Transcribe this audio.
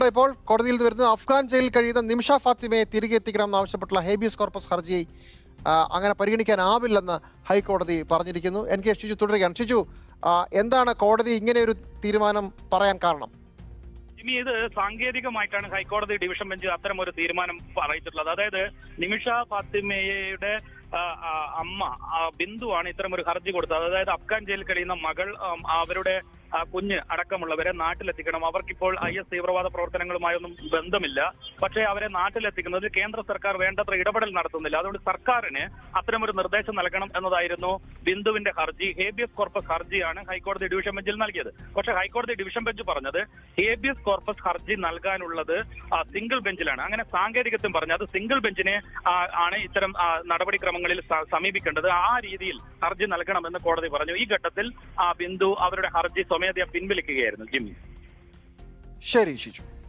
ഇപ്പോൾ കോടതിയിൽ നിന്ന് വരുന്നത് അഫ്ഗാൻ ജയിലിൽ കഴിയുന്ന നിമിഷ ഫാത്തിമയെ തിരികെ എത്തിക്കണമെന്ന് ആവശ്യപ്പെട്ടുള്ള ഹേബിയസ് കോർപ്പസ് ഹർജി ആ, അങ്ങനെ പരിഗണിക്കാനാവില്ലെന്ന് ഹൈക്കോടതി പറഞ്ഞിരിക്കുന്നു എൻ കെ ഷിജു തുടരുകയാണ് ഷിജു ആ, എന്താണ് കോടതി ഇങ്ങനെ ഒരു തീരുമാനം പറയാൻ കാരണം ജിമ്മി ഇത് സാങ്കേതികമായിട്ടാണ് ഹൈക്കോടതി ഡിവിഷൻ ബെഞ്ച് അത്തരം ഒരു തീരുമാനം അറിയിച്ചിട്ടുള്ളത് അതായത് നിമിഷ ഫാത്തിമയുടെ ആ, ആ, അമ്മ ആ, ബിന്ദുവാണ് ഇത്തരം ഒരു ഹർജി കൊടുത്തത് അതായത് അഫ്ഗാൻ ജയിലിൽ കഴിയുന്ന മകൾ ആം, അവരുടെ ആ, കുഞ്ഞ് അടക്കമുള്ളവരെ നാട്ടിലെത്തിക്കണം അവർക്കിപ്പോൾ ഐ എസ് തീവ്രവാദ പ്രവർത്തനങ്ങളുമായൊന്നും ബന്ധമില്ല പക്ഷേ അവരെ നാട്ടിലെത്തിക്കുന്നതിൽ കേന്ദ്ര സർക്കാർ വേണ്ടത്ര ഇടപെടൽ നടത്തുന്നില്ല അതുകൊണ്ട് സർക്കാരിന് അത്തരമൊരു നിർദ്ദേശം നൽകണം എന്നതായിരുന്നു ബിന്ദുവിന്റെ ഹർജി ഹേബിയസ് കോർപ്പസ് ഹർജിയാണ് ഹൈക്കോടതി ഡിവിഷൻ ബെഞ്ചിൽ നൽകിയത് പക്ഷേ ഹൈക്കോടതി ഡിവിഷൻ ബെഞ്ച് പറഞ്ഞത് ഹേബിയസ് കോർപ്പസ് ഹർജി നൽകാനുള്ളത് ആ, സിംഗിൾ ബെഞ്ചിലാണ് അങ്ങനെ സാങ്കേതികത്വം പറഞ്ഞു അത് സിംഗിൾ ബെഞ്ചിനെ ആ, ആണ് ഇത്തരം ആ, നടപടിക്രമങ്ങളിൽ സ- സമീപിക്കേണ്ടത് ആ രീതിയിൽ ഹർജി നൽകണമെന്ന് കോടതി പറഞ്ഞു ഈ ഘട്ടത്തിൽ ആ ബിന്ദു അവരുടെ ഹർജി സ്വമേധയാ പിൻവലിക്കുകയായിരുന്നു ജിമ്മി ശരി ഷിജു